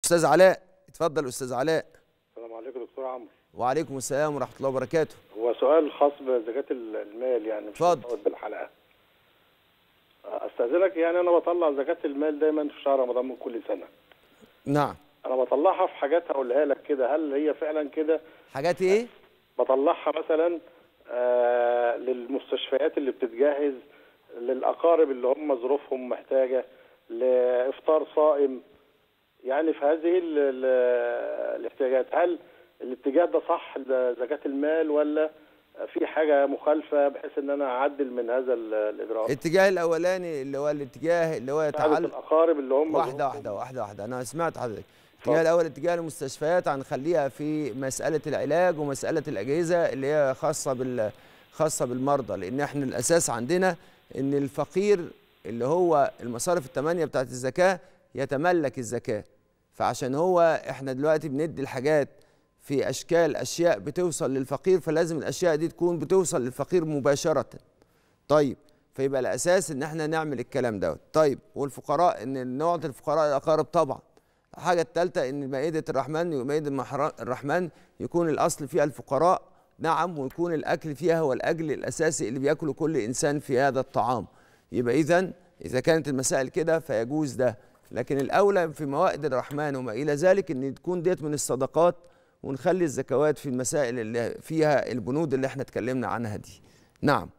استاذ علاء اتفضل استاذ علاء السلام عليكم دكتور عمرو وعليكم السلام ورحمه الله وبركاته هو سؤال خاص بزكاة المال يعني مش اتفضل. مرتبط بالحلقة استاذنك يعني انا بطلع زكاة المال دايما في شهر رمضان من كل سنة نعم انا بطلعها في حاجات هقولها لك كده هل هي فعلا كده حاجات ايه بطلعها مثلا آه للمستشفيات اللي بتتجهز للاقارب اللي هم ظروفهم محتاجه لافطار صائم يعني في هذه ال ال الاحتياجات هل الاتجاه ده صح لزكاه المال ولا في حاجه مخالفه بحيث ان انا اعدل من هذا ال- الاجراء الاتجاه الاولاني اللي هو الاتجاه اللي هو مساعدة يتعلق الاقارب اللي هم واحده ظروفهم- واحده واحده واحده انا سمعت حضرتك اتفضل. الاتجاه الاول اتجاه المستشفيات هنخليها في مساله العلاج ومساله الاجهزه اللي هي خاصه بال خاصه بالمرضى لان احنا الاساس عندنا ان الفقير اللي هو المصارف الثمانيه بتاعت الزكاه يتملك الزكاه فعشان هو احنا دلوقتي بندي الحاجات في اشكال اشياء بتوصل للفقير فلازم الاشياء دي تكون بتوصل للفقير مباشره طيب فيبقى الاساس ان احنا نعمل الكلام دوت طيب والفقراء ان نعطي الفقراء الاقارب طبعا الحاجه الثالثه ان مائده الرحمن مائده المحر- الرحمن يكون الاصل فيها الفقراء نعم ويكون الاكل فيها هو الاجل الاساسي اللي بياكله كل انسان في هذا الطعام يبقى اذا اذا كانت المسائل كده فيجوز ده لكن الاولى في موائد الرحمن وما الى ذلك ان تكون ديت من الصدقات ونخلي الزكوات في المسائل اللي فيها البنود اللي احنا اتكلمنا عنها دي نعم